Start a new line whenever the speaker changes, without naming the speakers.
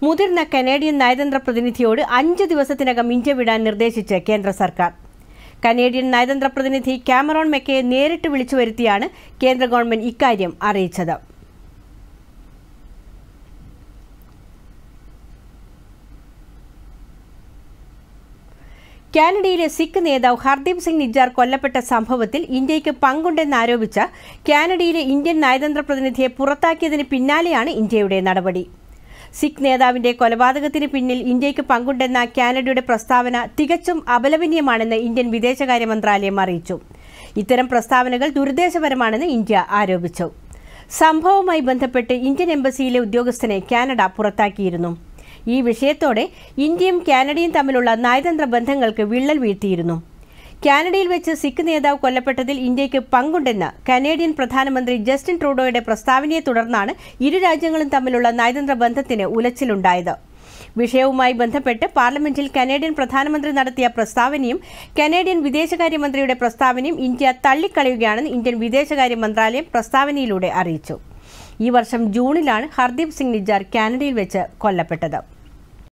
മുതിർന്ന കനേഡിയൻ നയതന്ത്ര പ്രതിനിധിയോട് അഞ്ച് ദിവസത്തിനകം ഇന്ത്യ വിടാൻ നിർദ്ദേശിച്ച് കേന്ദ്ര സർക്കാർ കനേഡിയൻ നയതന്ത്ര പ്രതിനിധി കാമറോൺ മെക്കയെ നേരിട്ട് വിളിച്ചു വരുത്തിയാണ് കേന്ദ്ര ഗവൺമെന്റ് ഇക്കാര്യം അറിയിച്ചത് കാനഡയിലെ സിഖ് നേതാവ് ഹർദീപ് സിംഗ് നിജാർ കൊല്ലപ്പെട്ട സംഭവത്തിൽ ഇന്ത്യയ്ക്ക് പങ്കുണ്ടെന്നാരോപിച്ച കാനഡയിലെ ഇന്ത്യൻ നയതന്ത്ര പ്രതിനിധിയെ പുറത്താക്കിയതിന് പിന്നാലെയാണ് ഇന്ത്യയുടെ നടപടി സിഖ് നേതാവിന്റെ കൊലപാതകത്തിന് പിന്നിൽ ഇന്ത്യയ്ക്ക് പങ്കുണ്ടെന്ന കാനഡയുടെ പ്രസ്താവന തികച്ചും അപലപനീയമാണെന്ന് ഇന്ത്യൻ വിദേശകാര്യ മന്ത്രാലയം അറിയിച്ചു ഇത്തരം പ്രസ്താവനകൾ ദുരുദ്ദേശപരമാണെന്ന് ഇന്ത്യ ആരോപിച്ചു സംഭവവുമായി ബന്ധപ്പെട്ട് ഇന്ത്യൻ എംബസിയിലെ ഉദ്യോഗസ്ഥനെ കാനഡ പുറത്താക്കിയിരുന്നു ഈ വിഷയത്തോടെ ഇന്ത്യയും കാനഡയും തമ്മിലുള്ള നയതന്ത്ര ബന്ധങ്ങൾക്ക് വിള്ളൽ വീഴ്ത്തിയിരുന്നു കാനഡയിൽ വെച്ച് സിഖ് നേതാവ് കൊല്ലപ്പെട്ടതിൽ ഇന്ത്യയ്ക്ക് പങ്കുണ്ടെന്ന് കനേഡിയൻ പ്രധാനമന്ത്രി ജസ്റ്റിൻ ട്രൂഡോയുടെ പ്രസ്താവനയെ തുടർന്നാണ് ഇരു രാജ്യങ്ങളും തമ്മിലുള്ള നയതന്ത്ര ബന്ധത്തിന് ഉലച്ചിലുണ്ടായത് വിഷയവുമായി ബന്ധപ്പെട്ട് പാർലമെന്റിൽ കനേഡിയൻ പ്രധാനമന്ത്രി നടത്തിയ പ്രസ്താവനയും കനേഡിയൻ വിദേശകാര്യമന്ത്രിയുടെ പ്രസ്താവനയും ഇന്ത്യ തള്ളിക്കളയുകയാണെന്ന് ഇന്ത്യൻ വിദേശകാര്യ മന്ത്രാലയം പ്രസ്താവനയിലൂടെ അറിയിച്ചു ഈ വർഷം ജൂണിലാണ് ഹർദീപ് സിംഗ് നിജാർ കാനഡയിൽ വെച്ച് കൊല്ലപ്പെട്ടത്